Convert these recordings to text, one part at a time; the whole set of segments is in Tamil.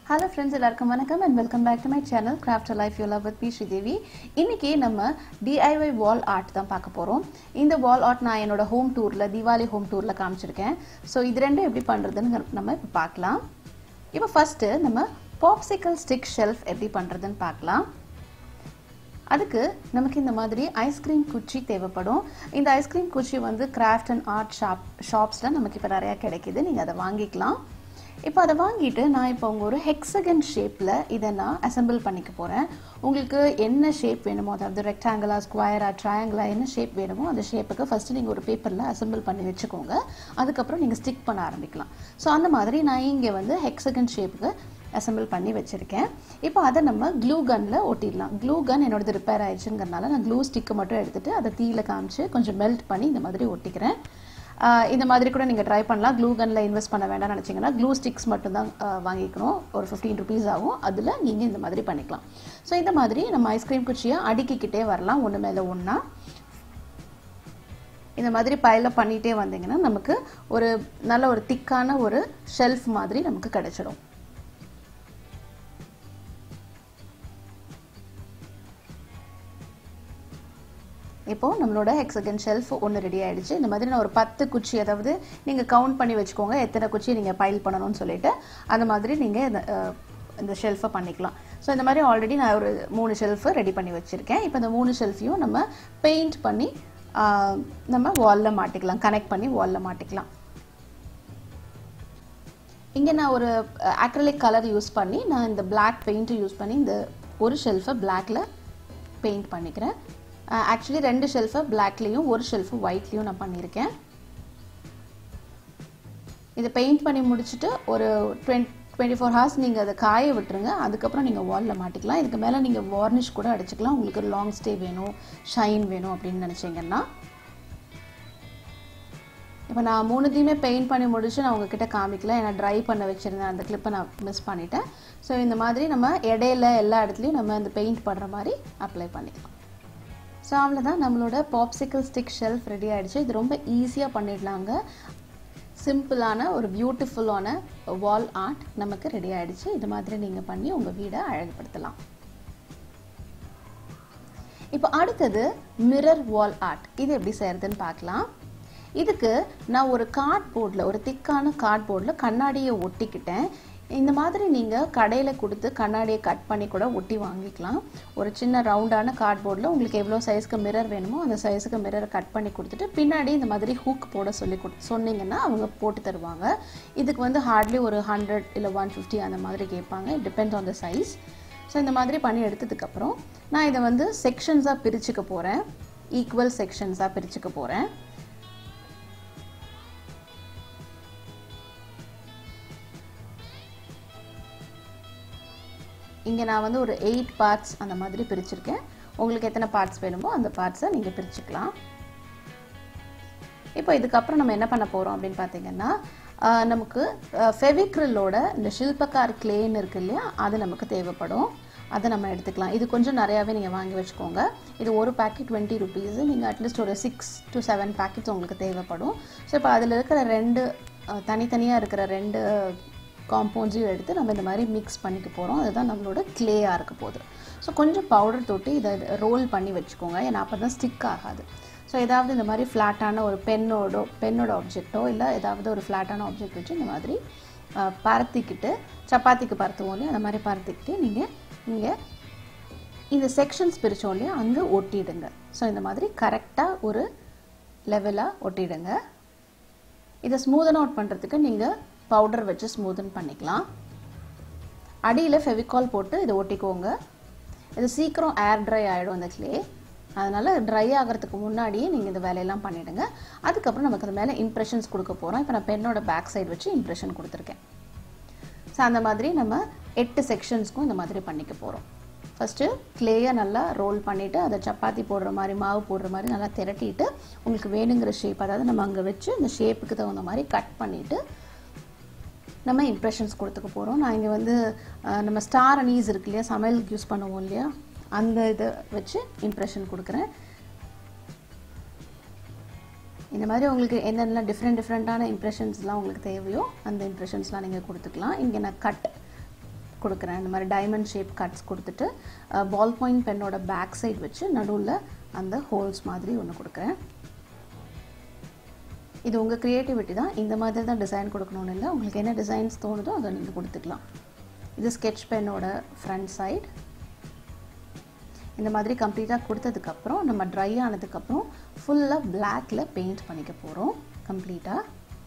ஹலோ ஃப்ரெண்ட்ஸ் எல்லாருக்கும் வணக்கம் and welcome back to my channel craft life you love with P Sridevi இன்னைக்கு நம்ம டிஐஒய் வால் ஆர்ட் தான் பார்க்க போகிறோம் இந்த வால் ஆர்ட் நான் என்னோட ஹோம் டூரில் தீபாவளி ஹோம் டூரில் காமிச்சிருக்கேன் ஸோ இது ரெண்டும் எப்படி பண்ணுறதுன்னு நம்ம இப்போ பார்க்கலாம் இப்போ ஃபஸ்ட்டு நம்ம பாப்சிக்கல் ஸ்டிக் ஷெல்ஃப் எப்படி பண்ணுறதுன்னு பார்க்கலாம் அதுக்கு நமக்கு இந்த மாதிரி ஐஸ்கிரீம் குச்சி தேவைப்படும் இந்த ஐஸ்கிரீம் குச்சி வந்து கிராஃப்ட் அண்ட் ஆர்ட் ஷாப் ஷாப்ஸில் நமக்கு இப்போ நிறையா கிடைக்கிது நீங்கள் அதை வாங்கிக்கலாம் இப்போ அதை வாங்கிட்டு நான் இப்போ உங்கள் ஒரு ஹெக்ஸகன் ஷேப்பில் இதை நான் அசெம்பிள் பண்ணிக்க போகிறேன் உங்களுக்கு என்ன ஷேப் வேணுமோ அதாவது ரெக்டாங்கிளா ஸ்கொயரா ட்ரையாங்கிளா என்ன ஷேப் வேணுமோ அந்த ஷேப்புக்கு ஃபஸ்ட்டு நீங்கள் ஒரு பேப்பரில் அசெம்பிள் பண்ணி வச்சுக்கோங்க அதுக்கப்புறம் நீங்கள் ஸ்டிக் பண்ண ஆரம்பிக்கலாம் ஸோ அந்த மாதிரி நான் இங்கே வந்து ஹெக்ஸகன் ஷேப்புக்கு அசெம்பிள் பண்ணி வச்சுருக்கேன் இப்போ அதை நம்ம க்ளூ கனில் ஒட்டிடலாம் க்ளூ கன் என்னோடது ரிப்பேர் ஆயிடுச்சுங்கிறனால நான் க்ளூ ஸ்டிக்கை மட்டும் எடுத்துகிட்டு அதை தீயில காமிச்சு கொஞ்சம் மெல்ட் பண்ணி இந்த மாதிரி ஒட்டிக்கிறேன் இந்த மாதிரி கூட நீங்கள் ட்ரை பண்ணலாம் க்ளூ கனில் இன்வெஸ்ட் பண்ண வேண்டாம்னு நினச்சிங்கன்னா க்ளூ ஸ்டிக்ஸ் மட்டும்தான் வாங்கிக்கணும் ஒரு ஃபிஃப்டீன் ருபீஸ் ஆகும் அதில் நீங்கள் இந்த மாதிரி பண்ணிக்கலாம் ஸோ இந்த மாதிரி நம்ம ஐஸ்கிரீம் குச்சியை அடுக்கிக்கிட்டே வரலாம் ஒன்று மேலே ஒன்றா இந்த மாதிரி பைலப் பண்ணிகிட்டே வந்தீங்கன்னா நமக்கு ஒரு நல்ல ஒரு திக்கான ஒரு ஷெல்ஃப் மாதிரி நமக்கு கிடைச்சிடும் இப்போது நம்மளோட ஹெக்ஸகன் ஷெல்ஃப் ஒன்று ரெடி ஆகிடுச்சு இந்த மாதிரி நான் ஒரு பத்து குச்சி அதாவது நீங்கள் கவுண்ட் பண்ணி வச்சுக்கோங்க எத்தனை குச்சி நீங்கள் பைல் பண்ணணும்னு சொல்லிட்டு அந்த மாதிரி நீங்கள் இந்த இந்த ஷெல்ஃபை பண்ணிக்கலாம் ஸோ இந்த மாதிரி ஆல்ரெடி நான் ஒரு மூணு ஷெல்ஃபு ரெடி பண்ணி வச்சுருக்கேன் இப்போ இந்த மூணு ஷெல்ஃபையும் நம்ம பெயிண்ட் பண்ணி நம்ம வாலில் மாட்டிக்கலாம் கனெக்ட் பண்ணி வாலில் மாட்டிக்கலாம் இங்கே நான் ஒரு ஆக்ரலிக் கலர் யூஸ் பண்ணி நான் இந்த பிளாக் பெயிண்ட்டு யூஸ் பண்ணி இந்த ஒரு ஷெல்ஃபை பிளாக்ல பெயிண்ட் பண்ணிக்கிறேன் ஆக்சுவலி ரெண்டு ஷெல்ஃபை பிளாக்லேயும் ஒரு ஷெல்ஃபு ஒயிட்லேயும் நான் பண்ணியிருக்கேன் இதை பெயிண்ட் பண்ணி முடிச்சுட்டு ஒரு டுவெண்ட் டுவெண்ட்டி ஃபோர் ஹவர்ஸ் நீங்கள் அதை காய விட்டுருங்க அதுக்கப்புறம் நீங்கள் வாலில் மாட்டிக்கலாம் இதுக்கு மேலே நீங்கள் வார்னிஷ் கூட அடிச்சுக்கலாம் உங்களுக்கு ஒரு லாங் ஸ்டே வேணும் ஷைன் வேணும் அப்படின்னு நினச்சிங்கன்னா இப்போ நான் மூணுத்தையுமே பெயிண்ட் பண்ணி முடிச்சு நான் உங்ககிட்ட காமிக்கல ஏன்னா ட்ரை பண்ண வச்சுருந்தேன் அந்த கிளிப்பை நான் மிஸ் பண்ணிட்டேன் ஸோ இந்த மாதிரி நம்ம இடையில எல்லா இடத்துலையும் நம்ம அந்த பெயிண்ட் பண்ணுற மாதிரி அப்ளை பண்ணிக்கலாம் ஸோ அவ்வளோதான் நம்மளோட பாப்சிக்கல் ஸ்டிக் ஷெல்ஃப் ரெடி ஆகிடுச்சு இது ரொம்ப ஈஸியாக பண்ணிடலாங்க சிம்பிளான ஒரு பியூட்டிஃபுல்லான வால் ஆர்ட் நமக்கு ரெடி ஆகிடுச்சு இது மாதிரி நீங்கள் பண்ணி உங்கள் வீடை அழகுபடுத்தலாம் இப்போ அடுத்தது மிரர் வால் ஆர்ட் இது எப்படி செய்கிறதுன்னு பார்க்கலாம் இதுக்கு நான் ஒரு கார்ட்போர்டில் ஒரு திக்கான கார்ட்போர்டில் கண்ணாடியை ஒட்டிக்கிட்டேன் இந்த மாதிரி நீங்கள் கடையில் கொடுத்து கண்ணாடியை கட் பண்ணி கூட ஒட்டி வாங்கிக்கலாம் ஒரு சின்ன ரவுண்டான கார்ட்போர்டில் உங்களுக்கு எவ்வளோ சைஸ்க்கு மிரர் வேணுமோ அந்த சைஸுக்கு மிரரை கட் பண்ணி கொடுத்துட்டு பின்னாடி இந்த மாதிரி ஹூக் போட சொல்லி கொடு சொன்னீங்கன்னா அவங்க போட்டு தருவாங்க இதுக்கு வந்து ஹார்ட்லி ஒரு ஹண்ட்ரட் இல்லை ஒன் ஃபிஃப்டி அந்த மாதிரி கேட்பாங்க it depends on the size so இந்த மாதிரி பண்ணி எடுத்ததுக்கப்புறம் நான் இதை வந்து செக்ஷன்ஸாக பிரிச்சுக்க போகிறேன் ஈக்குவல் செக்ஷன்ஸாக பிரிச்சுக்க போகிறேன் இங்கே நான் வந்து ஒரு எயிட் பார்ட்ஸ் அந்த மாதிரி பிரிச்சிருக்கேன் உங்களுக்கு எத்தனை பார்ட்ஸ் வேணுமோ அந்த பார்ட்ஸை நீங்கள் பிரிச்சுக்கலாம் இப்போ இதுக்கப்புறம் நம்ம என்ன பண்ண போகிறோம் அப்படின்னு பார்த்தீங்கன்னா நமக்கு ஃபெவிக்ரிலோட இந்த ஷில்பக்கார் கிளேன்னு இருக்கு இல்லையா அது நமக்கு தேவைப்படும் அதை நம்ம எடுத்துக்கலாம் இது கொஞ்சம் நிறையாவே நீங்கள் வாங்கி வச்சுக்கோங்க இது ஒரு பேக்கெட் டுவெண்ட்டி ருபீஸு நீங்கள் அட்லீஸ்ட் ஒரு சிக்ஸ் டு செவன் பேக்கெட்ஸ் உங்களுக்கு தேவைப்படும் ஸோ இப்போ அதில் இருக்கிற ரெண்டு தனித்தனியாக இருக்கிற ரெண்டு காம்பவுண்ட்ஸையும் எடுத்து நம்ம இந்த மாதிரி மிக்ஸ் பண்ணிக்க போகிறோம் அதுதான் நம்மளோட கிளேயாக இருக்க போகுது ஸோ கொஞ்சம் பவுடர் தொட்டு இதை ரோல் பண்ணி வச்சுக்கோங்க ஏன்னா அப்போ தான் ஸ்டிக் ஆகாது ஸோ ஏதாவது இந்த மாதிரி ஃப்ளாட்டான ஒரு பென்னோடோ பென்னோட ஆப்ஜெக்டோ இல்லை ஏதாவது ஒரு ஃப்ளாட்டான ஆப்ஜெக்ட் வச்சு இந்த மாதிரி பரத்திக்கிட்டு சப்பாத்திக்கு பரத்துவோம் இல்லையா அந்த மாதிரி பரத்திக்கிட்டு நீங்கள் நீங்கள் இந்த செக்ஷன்ஸ் பிரித்தோம் இல்லையா அங்கே ஒட்டிடுங்க ஸோ இந்த மாதிரி கரெக்டாக ஒரு லெவலாக ஒட்டிடுங்க இதை ஸ்மூதன் அவுட் பண்ணுறதுக்கு நீங்கள் பவுடர் வச்சு ஸ்மூதன் பண்ணிக்கலாம் அடியில் ஃபெவிகால் போட்டு இதை ஒட்டிக்கோங்க இது சீக்கிரம் ஏர் ட்ரை ஆகிடும் இந்த கிளே அதனால் ட்ரை ஆகிறதுக்கு முன்னாடியே நீங்கள் இந்த வேலையெல்லாம் பண்ணிவிடுங்க அதுக்கப்புறம் நமக்கு அது மேலே இம்ப்ரெஷன்ஸ் கொடுக்க போகிறோம் இப்போ நான் பெண்ணோட பேக் சைடு வச்சு இம்ப்ரெஷன் கொடுத்துருக்கேன் ஸோ அந்த மாதிரி நம்ம எட்டு செக்ஷன்ஸ்க்கும் இந்த மாதிரி பண்ணிக்க போகிறோம் ஃபஸ்ட்டு கிளேயை நல்லா ரோல் பண்ணிவிட்டு அதை சப்பாத்தி போடுற மாதிரி மாவு போடுற மாதிரி நல்லா திரட்டிட்டு உங்களுக்கு வேணுங்கிற ஷேப் அதாவது நம்ம அங்கே வச்சு இந்த ஷேப்புக்கு தகுந்த மாதிரி கட் பண்ணிவிட்டு நம்ம இம்ப்ரெஷன்ஸ் கொடுத்துக்க போகிறோம் நான் இங்கே வந்து நம்ம ஸ்டார் அனீஸ் இருக்கு இல்லையா சமையலுக்கு யூஸ் பண்ணுவோம் இல்லையா அந்த இதை வச்சு இம்ப்ரெஷன் கொடுக்குறேன் இந்த மாதிரி உங்களுக்கு என்னென்ன டிஃப்ரெண்ட் டிஃப்ரெண்ட்டான இம்ப்ரெஷன்ஸ்லாம் உங்களுக்கு தேவையோ அந்த இம்ப்ரெஷன்ஸ்லாம் நீங்கள் கொடுத்துக்கலாம் இங்கே நான் கட் கொடுக்குறேன் இந்த மாதிரி டைமண்ட் ஷேப் கட்ஸ் கொடுத்துட்டு பால் பாயிண்ட் பென்னோட பேக் சைடு வச்சு நடுவில் அந்த ஹோல்ஸ் மாதிரி ஒன்று கொடுக்குறேன் இது உங்கள் க்ரியேட்டிவிட்டி தான் இந்த மாதிரி தான் டிசைன் கொடுக்கணும்னு இல்லை உங்களுக்கு என்ன டிசைன்ஸ் தோணுதோ அதை நீங்கள் கொடுத்துக்கலாம் இது ஸ்கெட்ச் பென்னோட ஃப்ரண்ட் சைடு இந்த மாதிரி கம்ப்ளீட்டாக கொடுத்ததுக்கப்புறம் நம்ம ட்ரை ஆனதுக்கப்புறம் ஃபுல்லாக பிளாக்ல பெயிண்ட் பண்ணிக்க போகிறோம் கம்ப்ளீட்டாக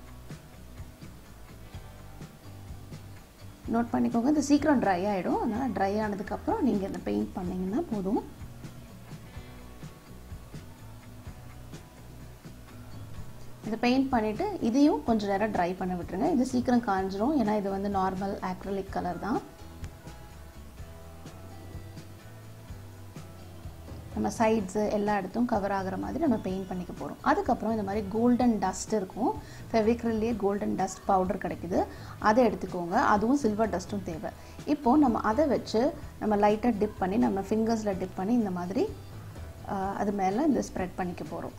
நோட் பண்ணிக்கோங்க இது சீக்கிரம் ட்ரை ஆகிடும் அதனால் ட்ரை ஆனதுக்கப்புறம் நீங்கள் இந்த பெயிண்ட் பண்ணிங்கன்னா போதும் இதை பெயிண்ட் பண்ணிவிட்டு இதையும் கொஞ்சம் நேரம் ட்ரை பண்ண விட்டுருங்க இது சீக்கிரம் காஞ்சிரும் ஏன்னா இது வந்து நார்மல் ஆக்ரலிக் கலர் தான் நம்ம சைட்ஸு எல்லா இடத்தும் கவர் ஆகிற மாதிரி நம்ம பெயிண்ட் பண்ணிக்க போகிறோம் அதுக்கப்புறம் இந்த மாதிரி கோல்டன் டஸ்ட் இருக்கும் ஃபெவிக்ரில்லையே கோல்டன் டஸ்ட் பவுடர் கிடைக்குது அதை எடுத்துக்கோங்க அதுவும் சில்வர் டஸ்ட்டும் தேவை இப்போது நம்ம அதை வச்சு நம்ம லைட்டாக டிப் பண்ணி நம்ம ஃபிங்கர்ஸில் டிப் பண்ணி இந்த மாதிரி அது மேலே இந்த ஸ்ப்ரெட் பண்ணிக்க போகிறோம்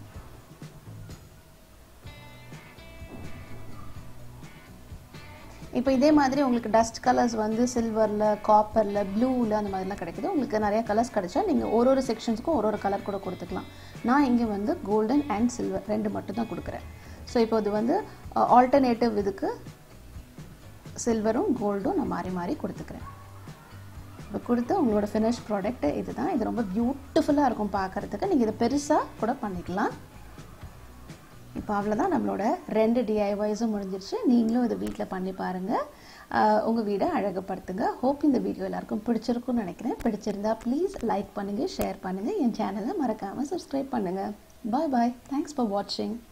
இப்போ இதே மாதிரி உங்களுக்கு டஸ்ட் கலர்ஸ் வந்து சில்வரில் காப்பரில் ப்ளூவில் அந்த மாதிரிலாம் கிடைக்குது உங்களுக்கு நிறைய கலர்ஸ் கிடைச்சா நீங்கள் ஒரு ஒரு செக்ஷன்ஸுக்கும் ஒரு ஒரு கலர் கூட கொடுத்துக்கலாம் நான் இங்கே வந்து கோல்டன் அண்ட் சில்வர் ரெண்டு மட்டும் தான் கொடுக்குறேன் ஸோ இப்போ இது வந்து ஆல்டர்னேட்டிவ் இதுக்கு சில்வரும் கோல்டும் நான் மாறி மாறி கொடுத்துக்கிறேன் இப்போ கொடுத்து உங்களோட ஃபினிஷ் ப்ராடக்ட் இதுதான் இது ரொம்ப பியூட்டிஃபுல்லாக இருக்கும் பார்க்குறதுக்கு நீங்கள் இதை பெருசாக கூட பண்ணிக்கலாம் இப்போ அவ்வளோதான் நம்மளோட ரெண்டு டிஐஒய்ஸும் முடிஞ்சிருச்சு நீங்களும் இதை வீட்டில் பண்ணி பாருங்கள் உங்கள் வீடை அழகுப்படுத்துங்க ஹோப் இந்த வீடியோ எல்லாருக்கும் பிடிச்சிருக்கும்னு நினைக்கிறேன் பிடிச்சிருந்தா ப்ளீஸ் லைக் பண்ணுங்கள் ஷேர் பண்ணுங்கள் என் சேனலை மறக்காமல் சப்ஸ்கிரைப் பண்ணுங்கள் பாய் பாய் தேங்க்ஸ் ஃபார் வாட்சிங்